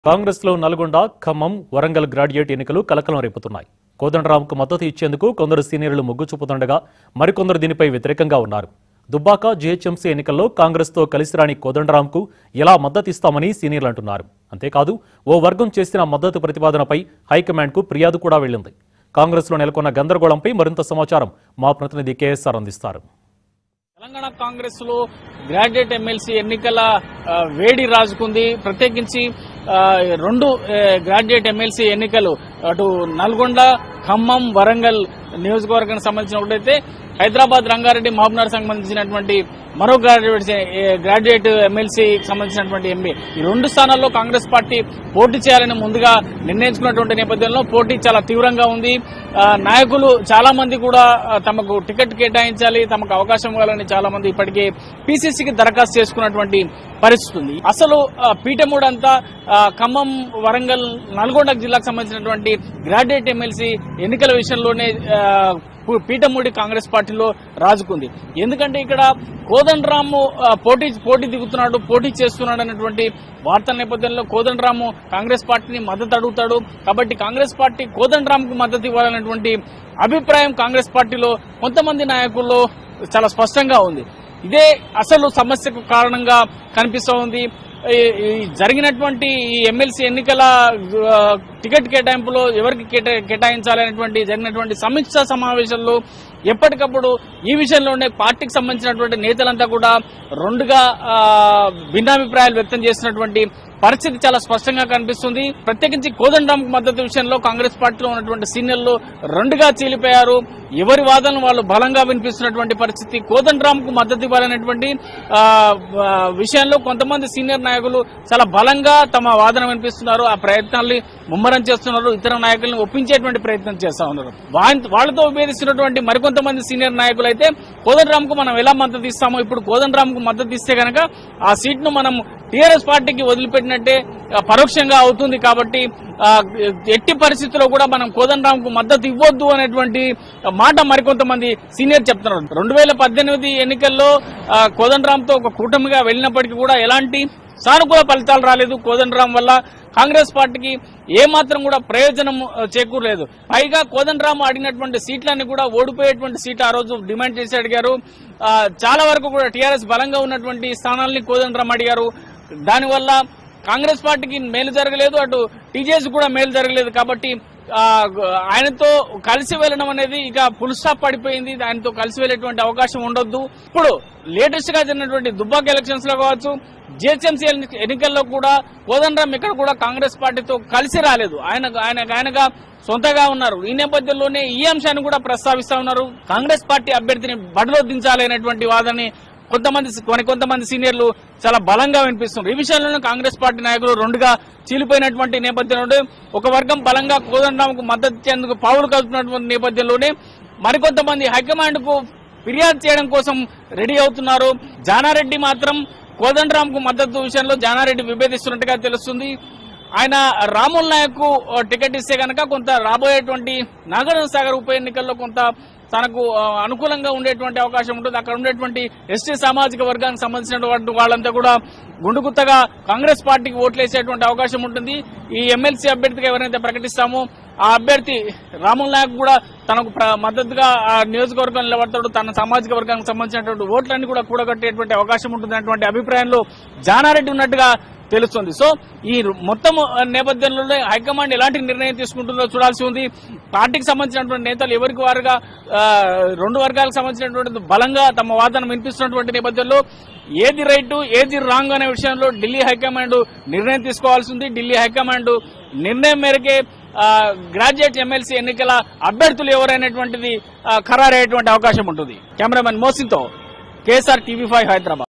కాంగ్రెస్లో నల్గొండ ఖమ్మం వరంగల్ గ్రాడ్యుయేట్ ఎన్నికలు కలకలం రేపుతున్నాయి కోదండరాంకు మద్దతు ఇచ్చేందుకు కొందరు సీనియర్లు మొగ్గు చూపుతుండగా మరికొందరు దీనిపై వ్యతిరేకంగా ఉన్నారు దుబ్బాక జీహెచ్ఎంసీ ఎన్నికల్లో కాంగ్రెస్తో కలిసి రాని కోదండరాంకు ఎలా మద్దతు ఇస్తామని సీనియర్లు అంటున్నారు అంతేకాదు ఓ వర్గం చేసిన మద్దతు ప్రతిపాదనపై హైకమాండ్కు ఫిర్యాదు కూడా వెళ్లింది కాంగ్రెస్లో నెలకొన్న గందరగోళంపై మరింత సమాచారం మా ప్రతినిధి కేఎస్ఆర్ అందిస్తారు తెలంగాణ కాంగ్రెస్ లో గ్రాడ్యుయేట్ ఎమ్మెల్సీ ఎన్నికల ఆ, వేడి రాజుకుంది ప్రత్యేకించి ఆ, రెండు ఆ, గ్రాడ్యుయేట్ ఎమ్మెల్సీ ఎన్నికలు అటు నల్గొండ ఖమ్మం వరంగల్ నియోజకవర్గానికి సంబంధించిన ఒకటైతే హైదరాబాద్ రంగారెడ్డి మహబూబ్నగర్ సంబంధించినటువంటి మరో గ్రాడ్యుయేట్ ఏ, గ్రాడ్యుయేట్ ఎమ్మెల్సీ సంబంధించినటువంటి ఎంపీ ఈ రెండు స్థానాల్లో కాంగ్రెస్ పార్టీ పోటీ చేయాలని ముందుగా నిర్ణయించుకున్నటువంటి నేపథ్యంలో పోటీ చాలా తీవ్రంగా ఉంది ఆ, నాయకులు చాలా మంది కూడా ఆ, తమకు టికెట్ కేటాయించాలి తమకు అవకాశం ఇవ్వాలని చాలా మంది ఇప్పటికే పిసిసికి దరఖాస్తు చేసుకున్నటువంటి పరిస్థితి ఉంది అసలు ఆ, పీఠమూడు అంతా ఆ, ఖమ్మం వరంగల్ నల్గొండ జిల్లాకు సంబంధించినటువంటి గ్రాడ్యుయేట్ ఎమ్మెల్సీ ఎన్నికల విషయంలోనే ఆ, పు- పీఠమూడి కాంగ్రెస్ పార్టీలో రాజుకుంది ఎందుకంటే ఇక్కడ కోదండరాము ఆ, పోటీ పోటీ దిగుతున్నాడు పోటీ చేస్తున్నాడు అనేటువంటి వార్తల నేపథ్యంలో కోదండరాము కాంగ్రెస్ పార్టీని మద్దతు అడుగుతాడు కాబట్టి కాంగ్రెస్ పార్టీ కోదండరాంకు మద్దతు ఇవ్వాలనేటువంటి అభిప్రాయం కాంగ్రెస్ పార్టీలో కొంతమంది నాయకుల్లో చాలా స్పష్టంగా ఉంది ఇదే అసలు సమస్యకు కారణంగా కనిపిస్తూ ఉంది ఈ- ఈ జరిగినటువంటి ఈ ఎమ్మెల్సీ ఎన్నికల ఆ, టికెట్ కేటాయింపులో ఎవరికి కేటా కేటాయించాలనేటువంటి జరిగినటువంటి సమీక్షా సమావేశంలో ఎప్పటికప్పుడు ఈ విషయంలోనే పార్టీకి సంబంధించినటువంటి నేతలంతా కూడా రెండుగా ఆ, భిన్నాభిప్రాయాలు వ్యక్తం చేసినటువంటి పరిస్థితి చాలా స్పష్టంగా కనిపిస్తుంది ప్రత్యేకించి కోదండరాంకు మద్దతు విషయంలో కాంగ్రెస్ పార్టీలో ఉన్నటువంటి సీనియర్లు రెండుగా చీలిపోయారు ఎవరి వాదనలు వాళ్ళు బలంగా వినిపిస్తున్నటువంటి పరిస్థితి కోదండరాంకు మద్దతు ఇవ్వాలనేటువంటి ఆ, ఆ, విషయంలో కొంతమంది సీనియర్ నాయకులు చాలా బలంగా తమ వాదన వినిపిస్తున్నారు ఆ ప్రయత్నాల్ని ముమ్మరం చేస్తున్నారు ఇతర నాయకులను ఒప్పించేటువంటి ప్రయత్నం చేస్తా ఉన్నారు వా- వాళ్ళతో విభేదిస్తున్నటువంటి మరికొంతమంది సీనియర్ నాయకులు అయితే కోదండరాంకు మనం ఎలా మద్దతు ఇస్తామో ఇప్పుడు కోదండరాంకు మద్దతు ఇస్తే గనక ఆ సీట్ ను మనం టీఆర్ఎస్ పార్టీకి వదిలిపెట్టినట్టే ఆ, పరోక్షంగా అవుతుంది కాబట్టి ఆ, ఎట్టి పరిస్థితుల్లో కూడా మనం కోదండరాంకు మద్దతు ఇవ్వొద్దు అనేటువంటి మాట మరికొంతమంది సీనియర్ చెప్తున్నారు రెండు వేల పద్దెనిమిది ఎన్నికల్లో ఆ, కోదండరాంతో ఒక కూటమిగా వెళ్ళినప్పటికీ కూడా ఎలాంటి సానుకూల ఫలితాలు రాలేదు కోదండరాం వల్ల కాంగ్రెస్ పార్టీకి ఏమాత్రం కూడా ప్రయోజనం ఆ, చేకూరలేదు పైగా కోదండరాం అడిగినటువంటి సీట్లన్నీ కూడా ఓడిపోయేటువంటి సీట్లు ఆ రోజు డిమాండ్ చేసి అడిగారు ఆ, చాలా వరకు కూడా టీఆర్ఎస్ బలంగా ఉన్నటువంటి స్థానాల్ని కోదండరాం అడిగారు దానివల్ల కాంగ్రెస్ పార్టీకి మేలు జరగలేదు అటు టీజేఎస్ కూడా మేలు జరగలేదు కాబట్టి ఆ, ఆయనతో కలిసి వెళ్ళడం అనేది ఇక ఫుల్ స్టాప్ పడిపోయింది ఆయనతో కలిసి వెళ్ళేటువంటి అవకాశం ఉండొద్దు ఇప్పుడు లేటెస్ట్ గా జరిగినటువంటి దుబ్బాక ఎలక్షన్స్ లో కావచ్చు జిహెచ్ఎంసీ ఎన్నికల్లో కూడా కోదండరాం ఇక్కడ కూడా కాంగ్రెస్ పార్టీతో కలిసి రాలేదు ఆయన ఆయన ఆయనగా సొంతగా ఉన్నారు ఈ నేపథ్యంలోనే ఈ అంశాన్ని కూడా ప్రస్తావిస్తా ఉన్నారు కాంగ్రెస్ పార్టీ అభ్యర్థిని బడిలో దించాలి అనేటువంటి వాదనని కొంతమంది కొన్ని కొంతమంది సీనియర్లు చాలా బలంగా వినిపిస్తున్నారు ఈ విషయంలోనే కాంగ్రెస్ పార్టీ నాయకులు రెండుగా చీలిపోయినటువంటి నేపథ్యంలో ఒక వర్గం బలంగా కోదండరాంకు మద్దతు ఇచ్చేందుకు పావులు కలుపుతున్నటువంటి నేపథ్యంలోనే మరికొంతమంది హైకమాండ్ కు ఫిర్యాదు చేయడం కోసం రెడీ అవుతున్నారు జానారెడ్డి మాత్రం కోదండరాంకు మద్దతు విషయంలో జానారెడ్డి విభేదిస్తున్నట్టుగా తెలుస్తుంది ఆయన రాముల్ నాయక్ టికెట్ ఇస్తే కనుక కొంత రాబోయేటువంటి నాగార్జున సాగర్ ఉప ఎన్నికల్లో కొంత తనకు ఆ, అనుకూలంగా ఉండేటువంటి అవకాశం ఉంటుంది అక్కడ ఉండేటువంటి ఎస్టీ సామాజిక వర్గానికి సంబంధించినటువంటి వాళ్ళంతా కూడా గుండుగుత్తగా కాంగ్రెస్ పార్టీకి ఓట్లేసేటువంటి అవకాశం ఉంటుంది ఈ ఎమ్మెల్సీ అభ్యర్థిగా ఎవరైతే ప్రకటిస్తామో ఆ అభ్యర్థి రాముల్ నాయక్ కూడా తనకు ప్ర- మద్దతుగా ఆ నియోజకవర్గం నిలబడతాడు తన సామాజిక వర్గానికి సంబంధించినటువంటి ఓట్లన్నీ కూడా కూడగట్టేటువంటి అవకాశం ఉంటుందనేటువంటి అభిప్రాయంలో జానారెడ్డి ఉన్నట్టుగా తెలుస్తుంది సో ఈ మొత్తం నేపథ్యంలోనే హైకమాండ్ ఎలాంటి నిర్ణయం తీసుకుంటుందో చూడాల్సి ఉంది పార్టీకి సంబంధించినటువంటి నేతలు ఎవరికి వారుగా ఆ, రెండు వర్గాలకు సంబంధించినటువంటి బలంగా తమ వాదన వినిపిస్తున్నటువంటి నేపథ్యంలో ఏది రైట్ ఏది రాంగ్ అనే విషయంలో ఢిల్లీ హైకమాండ్ నిర్ణయం తీసుకోవాల్సి ఉంది ఢిల్లీ హైకమాండ్ నిర్ణయం మేరకే ఆ, గ్రాడ్యుయేట్ ఎమ్మెల్సీ ఎన్నికల అభ్యర్థులు ఎవరైనటువంటిది ఆ, ఖరారయ్యేటువంటి అవకాశం ఉంటుంది కెమెరామెన్ మోసిన్తో కేఎస్ఆర్ టీవీ ఫైవ్ హైదరాబాద్